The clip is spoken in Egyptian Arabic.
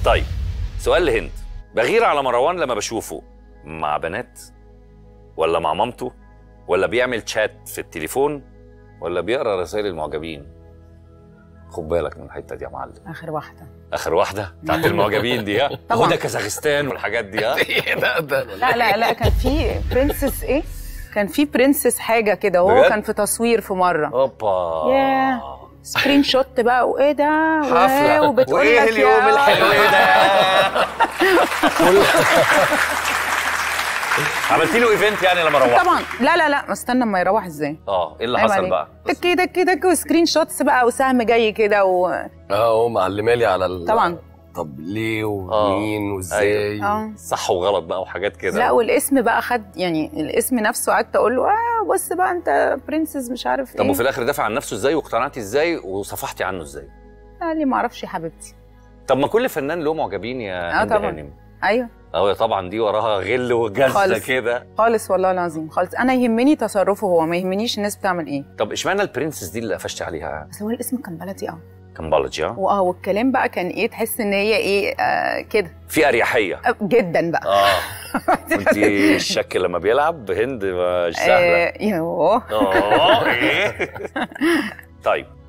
طيب سؤال لهند بغير على مروان لما بشوفه مع بنات ولا مع مامته ولا بيعمل شات في التليفون ولا بيقرا رسائل المعجبين خد بالك من الحته دي يا معلم اخر واحده اخر واحده بتاعت المعجبين دي ها طبعاً. هدى كازاخستان والحاجات دي ها لا ده لا لا لا كان في برنسس ايه كان في برنسس حاجه كده وهو بجد؟ كان في تصوير في مره اوبا ياه سكرين شوت بقى وايه ده حفله وبتقول وايه لك اليوم يا- الحلو ده عملتي له ايفنت يعني لما روحت طبعا لا لا لا استنى اما يروح ازاي اه ايه اللي عيب حصل عليك. بقى تك تك تك وسكرين شوتس بقى وسهم جاي كده و... اه هو معلمه لي على ال... طبعا طب ليه ومين وازاي اه صح وغلط بقى وحاجات كده لا والاسم بقى خد يعني الاسم نفسه قعدت اقول له اه بص بقى انت برنسس مش عارف طب ايه وفي الاخر دافع عن نفسه ازاي واقتنعتي ازاي وصفحتي عنه ازاي قال لي ما اعرفش يا حبيبتي طب ما كل فنان له معجبين يا آه هند طبعاً. هانم ايوه اه طبعا دي وراها غل وجزه خالص. كده خالص والله العظيم خالص انا يهمني تصرفه هو ما يهمنيش الناس بتعمل ايه طب اشمعنى البرنسس دي اللي قفشتي عليها بس هو الاسم كان بلدي اه كان بلجي ها واه والكلام بقى كان ايه تحس ان هي ايه آه كده في اريحيه آه جدا بقى اه انت الشك لما بيلعب هند مش سهله آه يوه اه ايه طيب